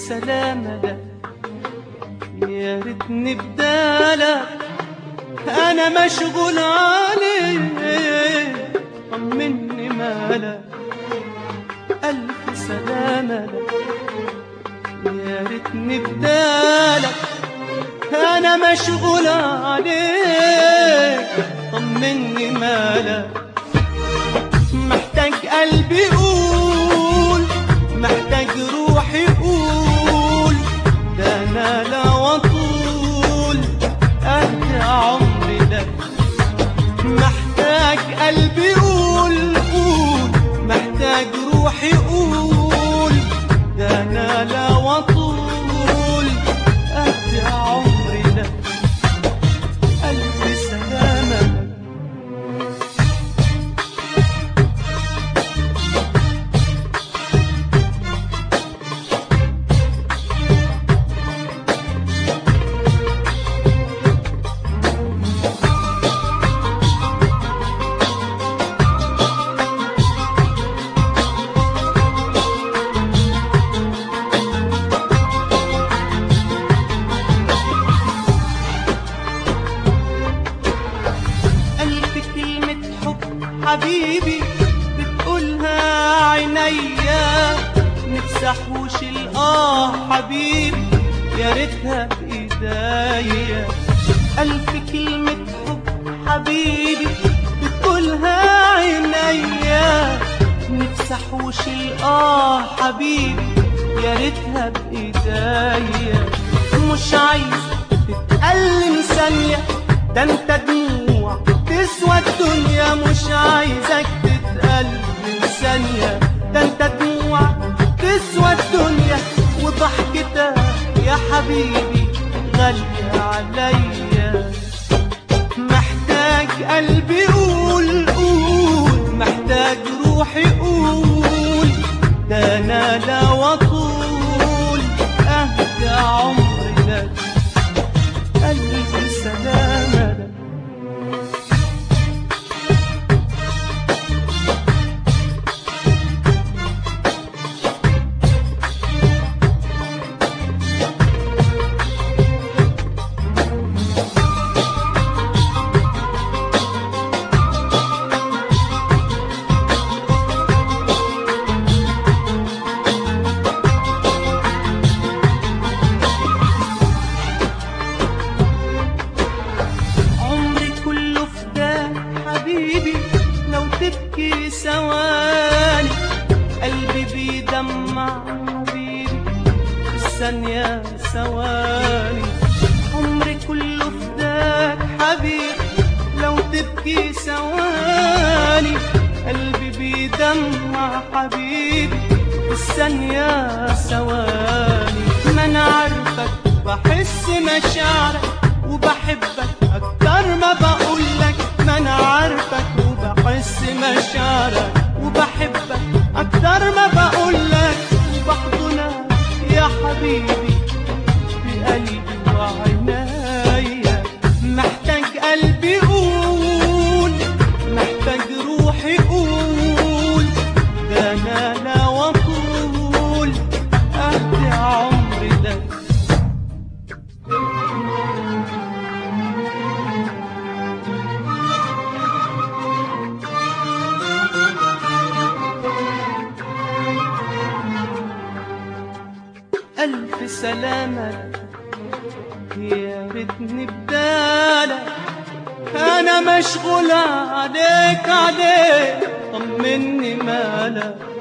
سلامة ده يا ريتني بدالك انا مشغول عليك طمني مالك الف سلامة لك يا ريتني بدالك انا مشغول عليك طمني مالك محتاج قلبي يقول محتاج روحي يقول ده انا لا وطول اهدى عمري لك محتاج قلبي يقول قول محتاج روحي يقول ده انا لا وطول اهدى عمري لك الف سلامه لك ألف كلمة حب حبيبي بتقولها عينيا نفسحوش الآه حبيبي يا ريتها بإيديا ألف كلمة حب حبيبي بتقولها عينيا نفسحوش الآه حبيبي يا ريتها بإيديا مش عايز تتألم ثانية ده انت دموع تسوى الدنيا مش عايزك تتألم ثانية ده انت دموع تسوى الدنيا وضحكتك يا حبيبي غالية عليا محتاج قلبي يقول قول محتاج روحي يقول ده انا لا وطول اهدى عمري لك الف سلامه لك عمري كله فداك حبيبي لو تبكي ثواني قلبي بيدمع حبيبي الثانية ثواني عمري كله فداك حبيبي لو تبكي ثواني قلبي بيدمع حبيبي الثانية ثواني ما انا عارفك بحس مشاعرك وبحبك اكتر ما بقولك ما انا عارفك وبحس مشاعرك وبحبك اكتر ما بقولك وبحضنك يا حبيبي بقلبي وعنايا محتاج قلبي يقول محتاج روحي يقول ده انا لا وطول اهدي عمري لك ألف سلامة يا ريتني بدالك أنا مشغول عليك عليك طمني مالك